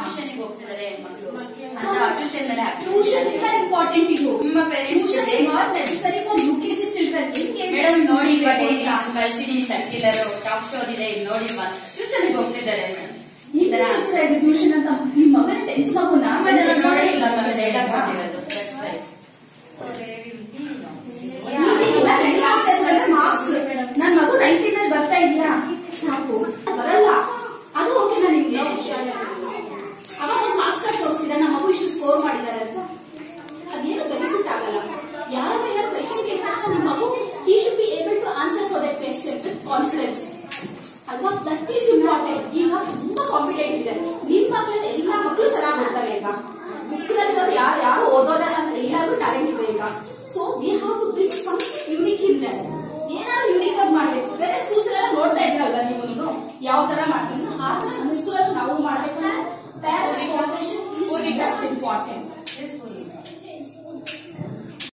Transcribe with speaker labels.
Speaker 1: ಟ್ಯೂಷನ್ಗೆ ಹೋಗ್ತಿದ್ದಾರೆ ಮಕ್ಕಳು ಅಂತ ಟ್ಯೂಷನ್ ಮೇಲೆ ಹಾಕಿ
Speaker 2: ಟ್ಯೂಷನ್ ಇಂದ ಇಂಪಾರ್ಟೆಂಟ್ ಇದು
Speaker 1: ತುಂಬಾ parents
Speaker 2: ಟ್ಯೂಷನ್
Speaker 1: ಇದೆ.
Speaker 2: Is not necessary for U K G children
Speaker 1: madam ನೋಡಿ ಬನ್ನಿ ನಾನು ಕಲ್ಸಿದೀನಿ ಸರ್ಕ್ಯುಲರ್ ಟಾಕ್ ಶೋ ಇದೆ ಇದು ನೋಡಿ ಬಾ ಟ್ಯೂಷನ್ಗೆ ಹೋಗ್ತಿದ್ದಾರೆ ಮೇಡಮ್ ಈ ತರ
Speaker 2: ಟ್ಯೂಷನ್ ಅಂತ ಈ ಮಗನ ಟೆಂತ್ ಮಗುನ
Speaker 1: ನಮ್ಮನೆಲ್ಲ ನೋಡಿಲ್ಲ ಮತ್ತೆ ಡೈಲಾಗ್ ಮಾಡಿರೋದು That's right.
Speaker 2: ಮಾರ್ಕ್ಸ್ ನನ್ ಮಗು ನೈನ್ಟೀನ್ ಅಲ್ಲಿ ಬರ್ತಾ ಇದೆಯಾ ಸಾಕು ಬರಲ್ಲ ಅದು ಓಕೆ ನಿಮ್ಗೆ ಅವಾಗ ಒಂದು ಮಾರ್ಕ್ಸ್ ಕಾರ್ಡ್ ತೋರಿಸ್ತೀರ ನಮ್ಮ ಮಗು ಇಷ್ಟು ಸ್ಕೋರ್ ಮಾಡಿದ್ದಾರೆ ಅಂತ ಅದೇನು ಬೆನಿಫಿಟ್ ಆಗಲ್ಲ ಯಾರ ಮೇಲೆ ಕ್ವೆಶನ್ ಕೇಳಿದ ತಕ್ಷಣ ನಿಮ್ಮ ಮಗು ಈ should be able to answer for that question with confidence ಅಲ್ವಾ ದಟ್ ಈಸ್ ಇಂಪಾರ್ಟೆಂಟ್ ಈಗ ತುಂಬಾ ಕಾಂಪಿಟೇಟಿವ್ ಇದೆ ನಿಮ್ ಮಕ್ಕಳಲ್ಲಿ ಎಲ್ಲಾ ಮಕ್ಕಳು ಚೆನ್ನಾಗಿ ಮಾಡ್ತಾರೆ ಈಗ ಬುಕ್ನಲ್ಲಿರೋರು ಯಾರು ಯಾರು ಓದೋದಲ್ಲ ಅನ್ನೋದು ಎಲ್ಲರಿಗೂ ಟ್ಯಾಲೆಂಟ್ ಇದೆ ಈಗ so we have to bring something unique in that ಏನಾದ್ರು ಯೂನಿಕ್ ಆಗಿ ಮಾಡ್ಬೇಕು ಬೇರೆ ಸ್ಕೂಲ್ಸ್ ಎಲ್ಲ ನೋಡ್ತಾ ಇದ್ರಲ್ವಾ ನೀವು ಯಾವ ತರ ಮಾಡ್ತೀನಿ ಆ ತರ ನಮ್ಮ ಸ್ಕೂಲಲ್ಲಿ ನಾವು ಮಾಡ್ಬೇಕು ಪ್ಯಾರೆಂಟ್ಸ್ ಕೋಆಪರೇಷನ್ ಈಸ್ ಇಂಪಾರ್ಟೆಂಟ್